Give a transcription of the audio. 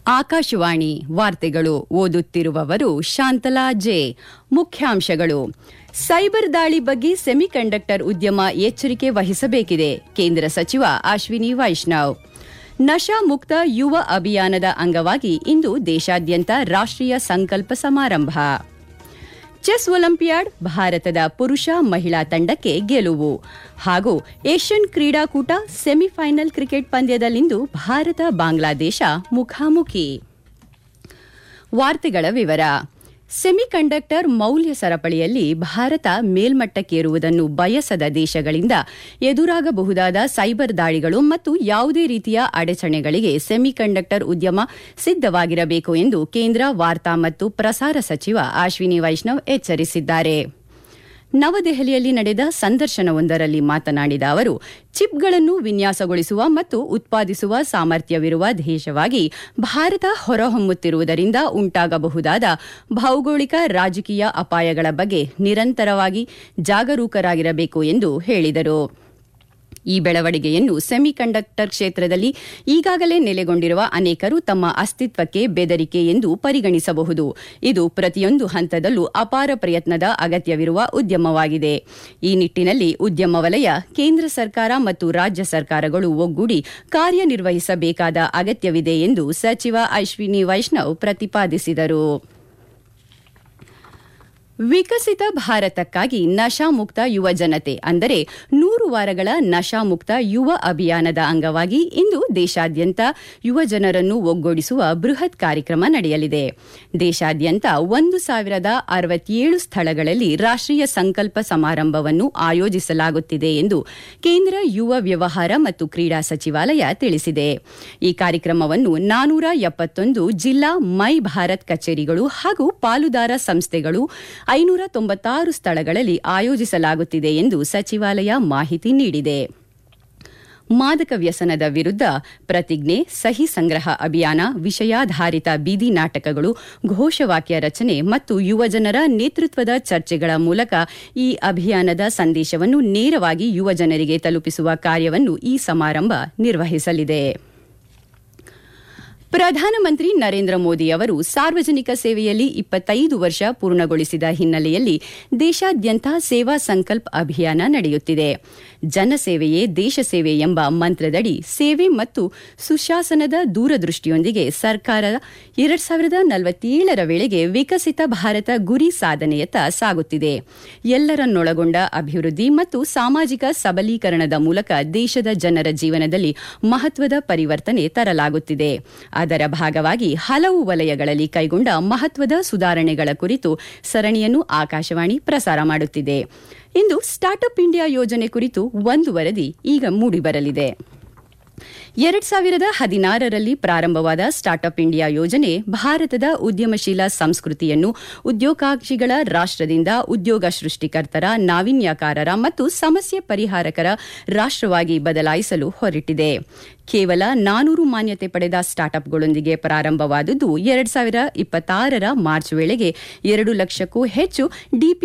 ಆಕಾಶವಾಣಿ ವಾರ್ತೆಗಳು ಓದುತ್ತಿರುವವರು ಶಾಂತಲಾ ಜೆ ಮುಖ್ಯಾಂಶಗಳು ಸೈಬರ್ ದಾಳಿ ಬಗ್ಗೆ ಸೆಮಿಕಂಡಕ್ಟರ್ ಉದ್ಯಮ ಎಚ್ಚರಿಕೆ ವಹಿಸಬೇಕಿದೆ ಕೇಂದ್ರ ಸಚಿವ ಅಶ್ವಿನಿ ವೈಷ್ಣವ್ ನಶಾ ಮುಕ್ತ ಯುವ ಅಭಿಯಾನದ ಅಂಗವಾಗಿ ಇಂದು ದೇಶಾದ್ಯಂತ ರಾಷ್ಟ್ರೀಯ ಸಂಕಲ್ಪ ಸಮಾರಂಭ ಚೆಸ್ ಒಲಿಂಪಿಯಾಡ್ ಭಾರತದ ಪುರುಷ ಮಹಿಳಾ ತಂಡಕ್ಕೆ ಗೆಲುವು ಹಾಗೂ ಏಷ್ಯನ್ ಕ್ರೀಡಾಕೂಟ ಸೆಮಿಫೈನಲ್ ಕ್ರಿಕೆಟ್ ಪಂದ್ಯದಲ್ಲಿಂದು ಭಾರತ ಬಾಂಗ್ಲಾದೇಶ ಮುಖಾಮುಖಿ ವಾರ್ತೆಗಳ ವಿವರ ಸೆಮಿಕಂಡಕ್ಟರ್ ಮೌಲ್ಯ ಸರಪಳಿಯಲ್ಲಿ ಭಾರತ ಮೇಲ್ಮಟ್ಟಕ್ಕೇರುವುದನ್ನು ಬಯಸದ ದೇಶಗಳಿಂದ ಎದುರಾಗಬಹುದಾದ ಸೈಬರ್ ದಾಳಿಗಳು ಮತ್ತು ಯಾವುದೇ ರೀತಿಯ ಅಡಚಣೆಗಳಿಗೆ ಸೆಮಿಕಂಡಕ್ಟರ್ ಉದ್ಯಮ ಸಿದ್ದವಾಗಿರಬೇಕು ಎಂದು ಕೇಂದ್ರ ವಾರ್ತಾ ಮತ್ತು ಪ್ರಸಾರ ಸಚಿವ ಅಶ್ವಿನಿ ವೈಷ್ಣವ್ ಎಚ್ಚರಿಸಿದ್ದಾರೆ ನವದೆಹಲಿಯಲ್ಲಿ ನಡೆದ ಸಂದರ್ಶನವೊಂದರಲ್ಲಿ ಮಾತನಾಡಿದ ಅವರು ಚಿಪ್ಗಳನ್ನು ವಿನ್ಯಾಸಗೊಳಿಸುವ ಮತ್ತು ಉತ್ಪಾದಿಸುವ ಸಾಮರ್ಥ್ಯವಿರುವ ದೇಶವಾಗಿ ಭಾರತ ಹೊರಹೊಮ್ಮುತ್ತಿರುವುದರಿಂದ ಉಂಟಾಗಬಹುದಾದ ಭೌಗೋಳಿಕ ರಾಜಕೀಯ ಅಪಾಯಗಳ ಬಗ್ಗೆ ನಿರಂತರವಾಗಿ ಜಾಗರೂಕರಾಗಿರಬೇಕು ಎಂದು ಹೇಳಿದರು ಈ ಬೆಳವಣಿಗೆಯನ್ನು ಸೆಮಿಕಂಡಕ್ಟರ್ ಕ್ಷೇತ್ರದಲ್ಲಿ ಈಗಾಗಲೇ ನೆಲೆಗೊಂಡಿರುವ ಅನೇಕರು ತಮ್ಮ ಅಸ್ತಿತ್ವಕ್ಕೆ ಬೆದರಿಕೆ ಎಂದು ಪರಿಗಣಿಸಬಹುದು ಇದು ಪ್ರತಿಯೊಂದು ಹಂತದಲ್ಲೂ ಅಪಾರ ಪ್ರಯತ್ನದ ಅಗತ್ಯವಿರುವ ಉದ್ಯಮವಾಗಿದೆ ಈ ನಿಟ್ಟಿನಲ್ಲಿ ಉದ್ಯಮ ವಲಯ ಕೇಂದ್ರ ಸರ್ಕಾರ ಮತ್ತು ರಾಜ್ಯ ಸರ್ಕಾರಗಳು ಒಗ್ಗೂಡಿ ಕಾರ್ಯನಿರ್ವಹಿಸಬೇಕಾದ ಅಗತ್ಯವಿದೆ ಎಂದು ಸಚಿವ ಅಶ್ವಿನಿ ವೈಷ್ಣವ್ ಪ್ರತಿಪಾದಿಸಿದರು ವಿಕಸಿತ ಭಾರತಕ್ಕಾಗಿ ನಶಾಮುಕ್ತ ಯುವ ಜನತೆ ಅಂದರೆ ನೂರು ವಾರಗಳ ನಶಾಮುಕ್ತ ಯುವ ಅಭಿಯಾನದ ಅಂಗವಾಗಿ ಇಂದು ದೇಶಾದ್ಯಂತ ಯುವ ಜನರನ್ನು ಒಗ್ಗೂಡಿಸುವ ಬೃಹತ್ ಕಾರ್ಯಕ್ರಮ ನಡೆಯಲಿದೆ ದೇಶಾದ್ಯಂತ ಒಂದು ಸಾವಿರದ ಅರವತ್ತೇಳು ಸ್ಥಳಗಳಲ್ಲಿ ರಾಷ್ಟ್ರೀಯ ಸಂಕಲ್ಪ ಸಮಾರಂಭವನ್ನು ಆಯೋಜಿಸಲಾಗುತ್ತಿದೆ ಎಂದು ಕೇಂದ್ರ ಯುವ ವ್ಯವಹಾರ ಮತ್ತು ಕ್ರೀಡಾ ಸಚಿವಾಲಯ ತಿಳಿಸಿದೆ ಈ ಕಾರ್ಯಕ್ರಮವನ್ನು ನಾನೂರ ಎಪ್ಪತ್ತೊಂದು ಜಿಲ್ಲಾ ಮೈ ಭಾರತ್ ಕಚೇರಿಗಳು ಹಾಗೂ ಪಾಲುದಾರ ಸಂಸ್ಥೆಗಳು ಐನೂರ ತೊಂಬತ್ತಾರು ಸ್ಥಳಗಳಲ್ಲಿ ಆಯೋಜಿಸಲಾಗುತ್ತಿದೆ ಎಂದು ಸಚಿವಾಲಯ ಮಾಹಿತಿ ನೀಡಿದೆ ಮಾದಕ ವ್ಯಸನದ ವಿರುದ್ಧ ಪ್ರತಿಜ್ಞೆ ಸಹಿ ಸಂಗ್ರಹ ಅಭಿಯಾನ ವಿಷಯಾಧಾರಿತ ಬೀದಿ ನಾಟಕಗಳು ಘೋಷವಾಕ್ಯ ರಚನೆ ಮತ್ತು ಯುವಜನರ ನೇತೃತ್ವದ ಚರ್ಚೆಗಳ ಮೂಲಕ ಈ ಅಭಿಯಾನದ ಸಂದೇಶವನ್ನು ನೇರವಾಗಿ ಯುವಜನರಿಗೆ ತಲುಪಿಸುವ ಕಾರ್ಯವನ್ನು ಈ ಸಮಾರಂಭ ನಿರ್ವಹಿಸಲಿದೆ ಪ್ರಧಾನಮಂತ್ರಿ ನರೇಂದ್ರ ಮೋದಿ ಅವರು ಸಾರ್ವಜನಿಕ ಸೇವೆಯಲ್ಲಿ ಇಪ್ಪತ್ತೈದು ವರ್ಷ ಪೂರ್ಣಗೊಳಿಸಿದ ಹಿನ್ನೆಲೆಯಲ್ಲಿ ದೇಶಾದ್ಯಂತ ಸೇವಾ ಸಂಕಲ್ಪ ಅಭಿಯಾನ ನಡೆಯುತ್ತಿದೆ ಜನಸೇವೆಯೇ ದೇಶ ಸೇವೆ ಎಂಬ ಮಂತ್ರದಡಿ ಸೇವೆ ಮತ್ತು ಸುಶಾಸನದ ದೂರದೃಷ್ಟಿಯೊಂದಿಗೆ ಸರ್ಕಾರ ಎರಡ್ ಸಾವಿರದ ನಲವತ್ತೇಳರ ವೇಳೆಗೆ ವಿಕಸಿತ ಭಾರತ ಗುರಿ ಸಾಧನೆಯತ್ತ ಸಾಗುತ್ತಿದೆ ಎಲ್ಲರನ್ನೊಳಗೊಂಡ ಅಭಿವೃದ್ಧಿ ಮತ್ತು ಸಾಮಾಜಿಕ ಸಬಲೀಕರಣದ ಮೂಲಕ ದೇಶದ ಜನರ ಜೀವನದಲ್ಲಿ ಮಹತ್ವದ ಪರಿವರ್ತನೆ ತರಲಾಗುತ್ತಿದೆ ಅದರ ಭಾಗವಾಗಿ ಹಲವು ವಲಯಗಳಲ್ಲಿ ಕೈಗೊಂಡ ಮಹತ್ವದ ಸುಧಾರಣೆಗಳ ಕುರಿತು ಸರಣಿಯನ್ನು ಆಕಾಶವಾಣಿ ಪ್ರಸಾರ ಮಾಡುತ್ತಿದೆ ಇಂದು ಸ್ಟಾರ್ಟ್ಅಪ್ ಇಂಡಿಯಾ ಯೋಜನೆ ಕುರಿತು ಒಂದು ವರದಿ ಈಗ ಮೂಡಿಬರಲಿದೆ ಎರಡ್ ಸಾವಿರದ ಹದಿನಾರರಲ್ಲಿ ಪ್ರಾರಂಭವಾದ ಸ್ಟಾರ್ಟ್ಅಪ್ ಇಂಡಿಯಾ ಯೋಜನೆ ಭಾರತದ ಉದ್ಯಮಶೀಲ ಸಂಸ್ಕೃತಿಯನ್ನು ಉದ್ಯೋಗಾಕ್ಷಿಗಳ ರಾಷ್ಟದಿಂದ ಉದ್ಯೋಗ ಸೃಷ್ಟಿಕರ್ತರ ನಾವೀನ್ಯಕಾರರ ಮತ್ತು ಸಮಸ್ಯೆ ಪರಿಹಾರಕರ ರಾಷ್ಟವಾಗಿ ಬದಲಾಯಿಸಲು ಹೊರಟಿದೆ ಕೇವಲ ನಾನೂರು ಮಾನ್ಯತೆ ಪಡೆದ ಸ್ಟಾರ್ಟ್ಅಪ್ಗಳೊಂದಿಗೆ ಪ್ರಾರಂಭವಾದದ್ದು ಎರಡ್ ಸಾವಿರ ಇಪ್ಪತ್ತಾರರ ಮಾರ್ಚ್ ವೇಳೆಗೆ ಎರಡು ಲಕ್ಷಕ್ಕೂ ಹೆಚ್ಚು ಡಿಪಿ